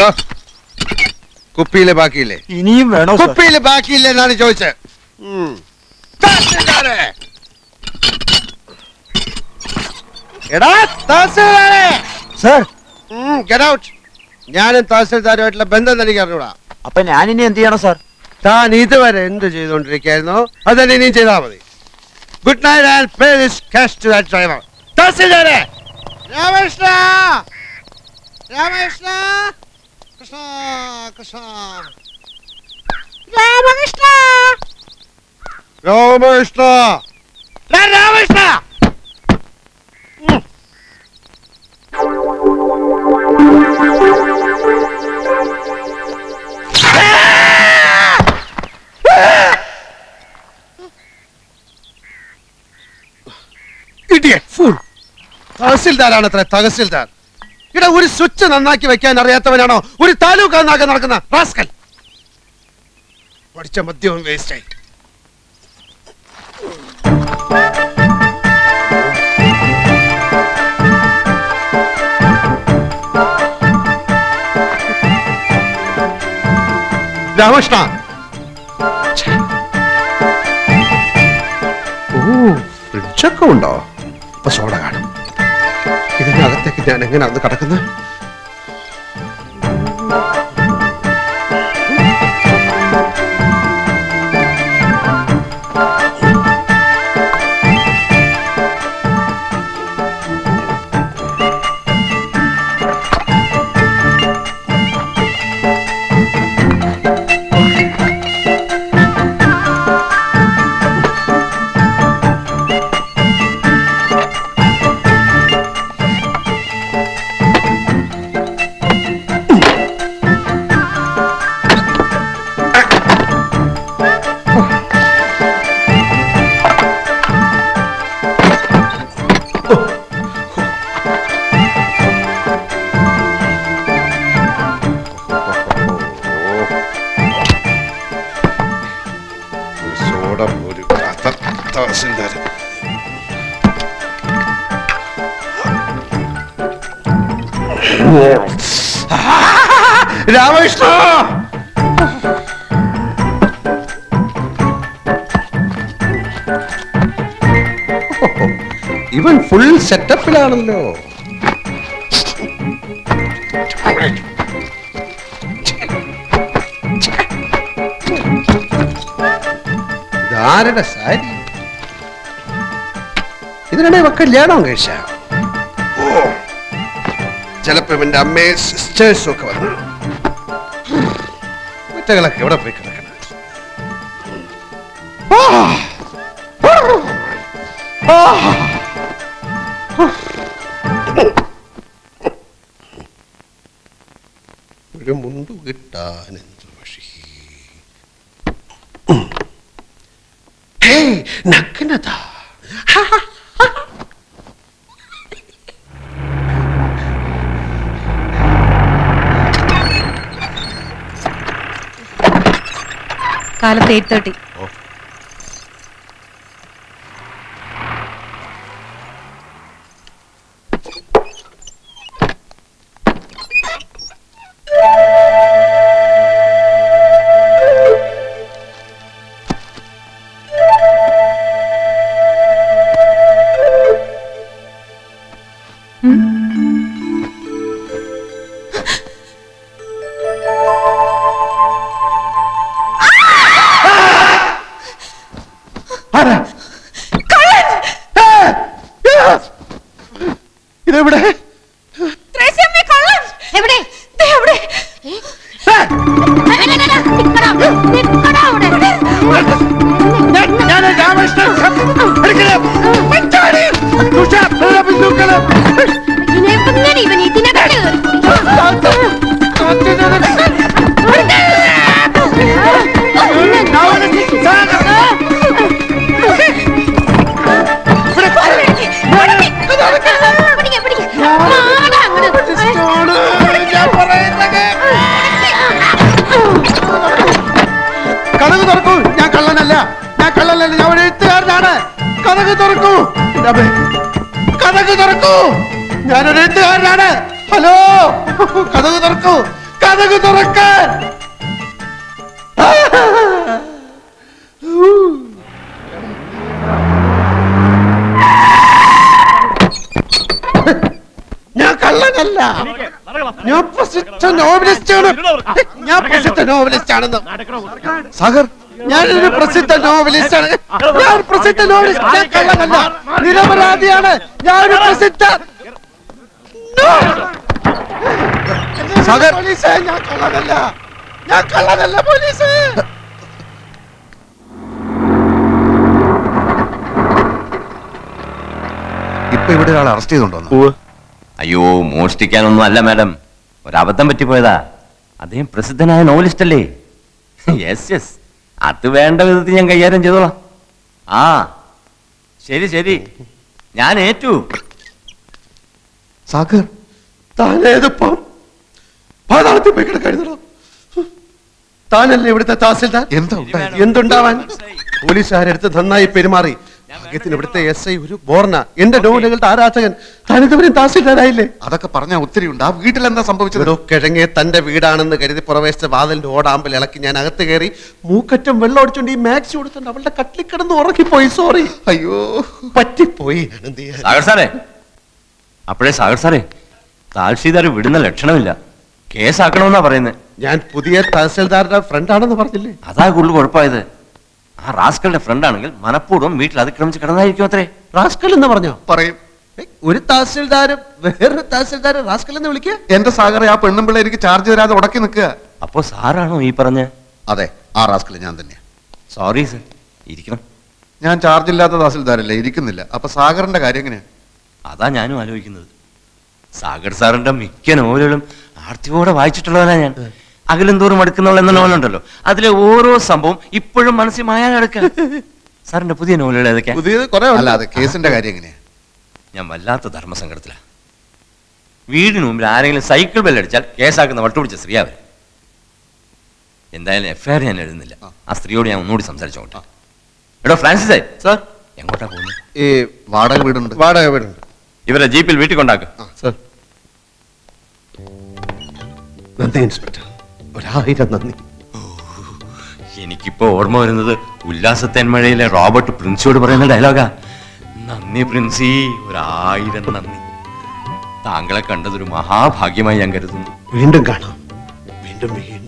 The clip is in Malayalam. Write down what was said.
ദാ, കുപ്പിയില് ബാക്കിയില്ലേ ഇനിയും വേണോ സാർ കുപ്പിയില് ബാക്കിയില്ലേ എന്നാണ് ചോദിച്ചത് ഉം. തഹസിൽദാരെ! എടാ തഹസിൽദാരെ! സാർ ഉം, get out. ഞാനും തഹസിൽദാരുമായിട്ടുള്ള ബന്ധം തനിക്ക് അറിഞ്ഞൂടാ അപ്പൊ ഞാൻ ഇനി എന്ത് ചെയ്യണം സാർ താൻ ഇതുവരെ എന്ത് ചെയ്തുകൊണ്ടിരിക്കുകയായിരുന്നോ അത് തന്നെ ഇനിയും ചെയ്താൽ മതി good night and pay this cash to that driver തഹസിൽദാരെ രാമകൃഷ്ണ രാമകൃഷ്ണ കൃഷ്ണ കൃഷ്ണ രാമകൃഷ്ണ രാമകൃഷ്ണ ഡാ രാമകൃഷ്ണ ഉം. Idiot, fool. തഹസിൽദാരാണ് അത്ര തഹസിൽദാർ ഇവിടെ ഒരു സ്വിച്ച് നന്നാക്കി വെക്കാൻ അറിയാത്തവനാണോ ഒരു താലൂക്ക് നന്നാക്കാൻ നടക്കുന്ന റാസ്കൽ പഠിച്ച മദ്യവും വേസ്റ്റായി രാമകൃഷ്ണ ഛെ. ഓ ഫ്രിഡ്ജൊക്കെ ഉണ്ടോ അപ്പൊ സോഡ കാണും ഇതിനകത്തേക്ക് ഞാൻ എങ്ങനെ അത് കിടക്കുന്നത് ഒരു സോഡ പോലും ഇല്ലാത്ത തഹസിൽദാർ രാമകൃഷ്ണ ഇവൻ ഫുൾ സെറ്റപ്പിലാണല്ലോ ഇതാരുടെ സാരി ഇതിനിടെ ഇവ കല്യാണം കഴിച്ച ഓ ചിലപ്പോ ഇവന്റെ അമ്മയും സിസ്റ്റേഴ്സും ഒക്കെ വന്നു കുറ്റകളൊക്കെ എവിടെ പോയി കിടക്കണം ആ! ആ! ഒരു മുണ്ടു കിട്ടാൻ എന്ത് വഴി ഹേയ് നഗ്നത കാലത്ത് എയ്റ്റ് തേർട്ടി ആരാ ഇതെവിടെ എവിടെ ദേ എവിടെ ഞാൻ രാമകൃഷ്ണൻ എടുക്കണം പഞ്ചാടി തുഷ ബന്ധുക്കളെ ഇവൻ ഇതിനകത്ത് കഥക് തുറക്കൂ ഞാൻ കള്ളനല്ല ഞാൻ കള്ളനല്ല ഞാൻ ഒരു എഴുത്തുകാരനാണ് കഥക് തുറക്കൂ എന്റെ അമ്മേ. കഥക് തുറക്കൂ ഞാനൊരു എഴുത്തുകാരനാണ് ഹലോ കഥക് തുറക്കൂ കഥക് തുറക്കാൻ ഞാൻ കള്ളനല്ല ഞാൻ പ്രസിദ്ധ നോവലിസ്റ്റാണ് ഞാൻ പ്രസിദ്ധ നോവലിസ്റ്റ് ആണെന്ന് സാഗർ ഞാനൊരു പ്രസിദ്ധ നോവലിസ്റ്റാണ് ഞാൻ ഒരു പ്രസിദ്ധ നോവലിസ്റ്റ് ഞാൻ കള്ളനല്ല നിരപരാധിയാണ് ഞാനൊരു പ്രസിദ്ധ സാഗർ പോലീസേ ഞാൻ കള്ളനല്ല ഞാൻ കള്ളനല്ല പോലീസേ ഇപ്പൊ ഇവിടെ ഒരാൾ അറസ്റ്റ് ചെയ്തോണ്ടോ അയ്യോ മോഷ്ടിക്കാനൊന്നും അല്ല മാഡം ഒരബദ്ധം പറ്റിപ്പോയതാ അദ്ദേഹം പ്രസിദ്ധനായ നോവലിസ്റ്റ് അല്ലേ യെസ് യെസ് അത് വേണ്ട വിധത്തിൽ ഞാൻ കൈകാര്യം ചെയ്തോളാം ആ ശരി ശരി ഞാൻ ഏറ്റു സാഗർ താനേതിപ്പം പാതാളത്തിൽ പോയി കിടക്കായിരുന്നോ താനല്ലേ ഇവിടുത്തെ തഹസിൽദാർ എന്താ ഉണ്ടായത്? എന്തുണ്ടാവാൻ പോലീസുകാരെടുത്ത് നന്നായി പെരുമാറി ഭാഗ്യത്തിന് ഇവിടുത്തെ എസ് ഐ ഒരു ബോർണ എന്റെ നോവലുകളുടെ ആരാധകൻ താനിതുവരെയും തഹസിൽദാരായില്ലേ അതൊക്കെ പറഞ്ഞാൽ ഒത്തിരി ഉണ്ട് ആ വീട്ടിൽ എന്താ സംഭവിച്ചത് ഒരു കിഴങ്ങെ തന്റെ വീടാണെന്ന് കരുതി പുറവേശിച്ച വാതിലിന്റെ ഓടാമ്പൽ ഇളക്കി ഞാൻ അകത്ത് കയറി മൂക്കറ്റം വെള്ളം അടിച്ചോണ്ട് ഈ മാക്സി കൊടുത്തോണ്ട് അവളുടെ കട്ടിൽ കിടന്ന് ഉറക്കിപ്പോയി സോറി അയ്യോ പറ്റിപ്പോയി എന്ത് ചെയ്യാൻ? സാഗർ സാറേ അപ്പോഴേ സാഗർ സാറേ താൽഷീദാർ വിടുന്ന ലക്ഷണമില്ല കേസാക്കണമെന്നാ പറയുന്നത് ഞാൻ പുതിയ തഹസിൽദാരുടെ ഫ്രണ്ടാണെന്ന് പറഞ്ഞില്ലേ അതാ കൂടുതൽ കുഴപ്പമായത് ആ റാസ്കളുടെ ഫ്രണ്ട് ആണെങ്കിൽ മനഃപൂർവ്വം വീട്ടിൽ അതിക്രമിച്ച് കിടന്നായിരിക്കും അത്രേ റാസ്കൽ എന്ന് പറഞ്ഞോ പറയും ഏയ്, ഒരു തഹസിൽദാരും വേറൊരു തഹസിൽദാരെ റാസ്കൽ എന്ന് വിളിക്കുക എന്റെ സാഗറെ ആ പെണ്ണും പിള്ളേ എനിക്ക് ചാർജ് തരാതെ ഉടക്കി നിൽക്കുക അപ്പോ സാറാണോ ഈ പറഞ്ഞ അതെ ആ റാസ്കൽ ഞാൻ തന്നെ സോറി സർ ഇരിക്കണം ഞാൻ ചാർജ് ഇല്ലാത്ത തഹസിൽദാരല്ലേ ഇരിക്കുന്നില്ല അപ്പൊ സാഗറിന്റെ കാര്യം എങ്ങനെയാ അതാ ഞാനും ആലോചിക്കുന്നത് സാഗർ സാറിന്റെ മിക്ക നോവലുകളും ആർത്തിയോടെ വായിച്ചിട്ടുള്ളവനാ ഞാൻ അകലും തോറും അടുക്കുന്നവൾ എന്ന നോവലുണ്ടല്ലോ അതിലെ ഓരോ സംഭവം ഇപ്പോഴും മനസ്സിൽ മായാൻ കിടക്കുക സാറിന്റെ പുതിയ നോവലുകൾ ഏതൊക്കെയാ പുതിയത് കുറെ അല്ല അത് കേസിന്റെ കാര്യം എങ്ങനെയാ ഞാൻ വല്ലാത്ത ധർമ്മസങ്കടത്തിലാ വീടിന് മുമ്പിൽ ആരെങ്കിലും സൈക്കിൾ ബെല്ലടിച്ചാൽ കേസാക്കുന്ന വട്ടുപിടിച്ച സ്ത്രീ അവർ എന്തായാലും എഫ്ഐആർ ഞാൻ എഴുതുന്നില്ല ആ സ്ത്രീയോട് ഞാൻ ഒന്നുകൂടി സംസാരിച്ചോട്ടെ എടോ ഫ്രാൻസിസേ സാർ എങ്ങോട്ടാ പോകുന്നത് ഈ വാടക വീടുണ്ട് വാടക വീടുണ്ട് ഇവരെ ജീപ്പിൽ വീട്ടിൽ കൊണ്ടാക്കും സാർ നന്ദി ഇൻസ്പെക്ടർ ഒരായിരം നന്ദി എനിക്കിപ്പോ ഓർമ്മ വരുന്നത് ഉല്ലാസത്തേന്മഴയിലെ റോബർട്ട് പ്രിൻസിയോട് പറയുന്ന ഡയലോഗാ നന്ദി പ്രിൻസി ഒരായിരം നന്ദി താങ്കളെ കണ്ടതൊരു മഹാഭാഗ്യമായി ഞാൻ കരുതുന്നു വീണ്ടും കാണാം വീണ്ടും വീണ്ടും